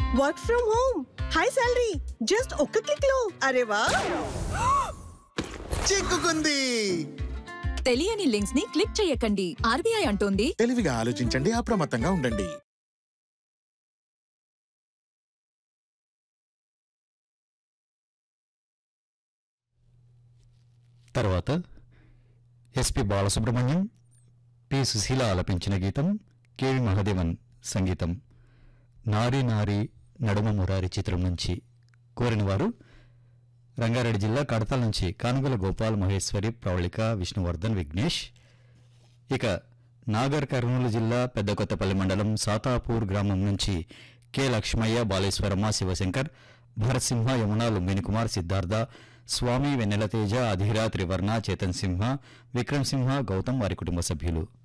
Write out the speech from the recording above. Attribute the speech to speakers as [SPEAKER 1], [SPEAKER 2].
[SPEAKER 1] work from home high salary just ఒక్క click లో అరే వా
[SPEAKER 2] చిక్కుకుంది
[SPEAKER 3] తెలియని లింక్స్ ని క్లిక్ చేయకండి ఆర్బీఐ అంటోంది
[SPEAKER 2] తెలివిగా ఆలోచించండి అప్రమత్తంగా ఉండండి
[SPEAKER 4] తర్వాత ఎస్పి బాలసుబ్రహ్మణ్యం పి సుశీల ఆలపించిన గీతం కెవి మహదేవన్ సంగీతం నారి నారి నడుమ మురారి చిత్రం నుంచి కోరిన వారు రంగారెడ్డి జిల్లా కడతాల నుంచి కానుగల గోపాల్ మహేశ్వరి ప్రవళిక విష్ణువర్ధన్ విఘ్నేష్ ఇక నాగర్ కర్నూలు జిల్లా పెద్దకొత్తపల్లి మండలం సాతాపూర్ గ్రామం నుంచి కె లక్ష్మయ్య బాలేశ్వరమ్మ శివశంకర్ భరసింహ యమున లుంబిని కుమార్ సిద్ధార్థ స్వామి వెన్నెలతేజ అధిరా త్రివర్ణ చేతన్ సింహ విక్రమ్ సింహ గౌతమ్ వారి కుటుంబ సభ్యులు